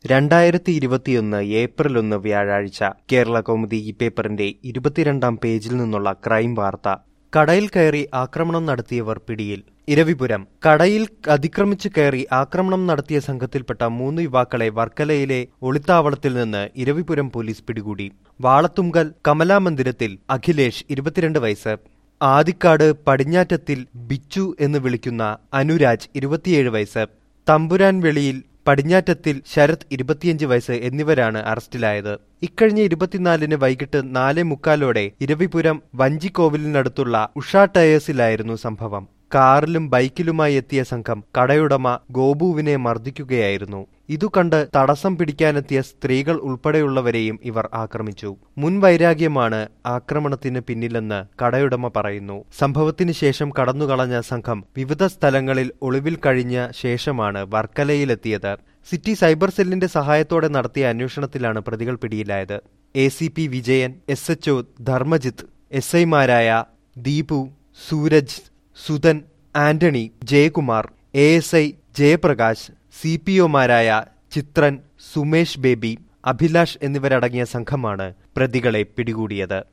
രണ്ടായിരത്തി ഇരുപത്തിയൊന്ന് ഏപ്രിൽ ഒന്ന് വ്യാഴാഴ്ച കേരള കൗമുദി ഈ പേപ്പറിന്റെ ഇരുപത്തിരണ്ടാം പേജിൽ നിന്നുള്ള ക്രൈം വാർത്ത കടയിൽ കയറി ആക്രമണം നടത്തിയവർ പിടിയിൽ ഇരവിപുരം കടയിൽ അതിക്രമിച്ചു കയറി ആക്രമണം നടത്തിയ സംഘത്തിൽപ്പെട്ട മൂന്ന് യുവാക്കളെ വർക്കലയിലെ ഒളിത്താവളത്തിൽ നിന്ന് ഇരവിപുരം പോലീസ് പിടികൂടി വാളത്തുങ്കൽ കമലാമന്ദിരത്തിൽ അഖിലേഷ് ഇരുപത്തിരണ്ട് വയസ്സ് ആദിക്കാട് പടിഞ്ഞാറ്റത്തിൽ ബിച്ചു എന്ന് വിളിക്കുന്ന അനുരാജ് ഇരുപത്തിയേഴ് വയസ്സ് തമ്പുരാൻ വെളിയിൽ പടിഞ്ഞാറ്റത്തിൽ ശരത് ഇരുപത്തിയഞ്ച് വയസ്സ് എന്നിവരാണ് അറസ്റ്റിലായത് ഇക്കഴിഞ്ഞ ഇരുപത്തിനാലിന് വൈകിട്ട് നാലേ മുക്കാലോടെ ഇരവിപുരം വഞ്ചിക്കോവിലിനടുത്തുള്ള ഉഷ ടയേഴ്സിലായിരുന്നു സംഭവം കാറിലും ബൈക്കിലുമായി എത്തിയ സംഘം കടയുടമ ഗോപുവിനെ മർദ്ദിക്കുകയായിരുന്നു ഇതു കണ്ട് തടസ്സം പിടിക്കാനെത്തിയ സ്ത്രീകൾ ഉൾപ്പെടെയുള്ളവരെയും ഇവർ ആക്രമിച്ചു മുൻവൈരാഗ്യമാണ് ആക്രമണത്തിന് പിന്നിലെന്ന് കടയുടമ പറയുന്നു സംഭവത്തിന് ശേഷം കടന്നുകളഞ്ഞ സംഘം വിവിധ സ്ഥലങ്ങളിൽ ഒളിവിൽ കഴിഞ്ഞ ശേഷമാണ് വർക്കലയിലെത്തിയത് സിറ്റി സൈബർ സെല്ലിന്റെ സഹായത്തോടെ നടത്തിയ അന്വേഷണത്തിലാണ് പ്രതികൾ പിടിയിലായത് A C P Vijayan S H Dharmajith S ഐമാരായ Deepu Sooraj Sudhan Antony Jayakumar A S I Jayaprakash C P ഒമാരായ ചിത്രൻ സുമേഷ് ബേബി അഭിലാഷ് എന്നിവരടങ്ങിയ സംഘമാണ് പ്രതികളെ പിടികൂടിയത്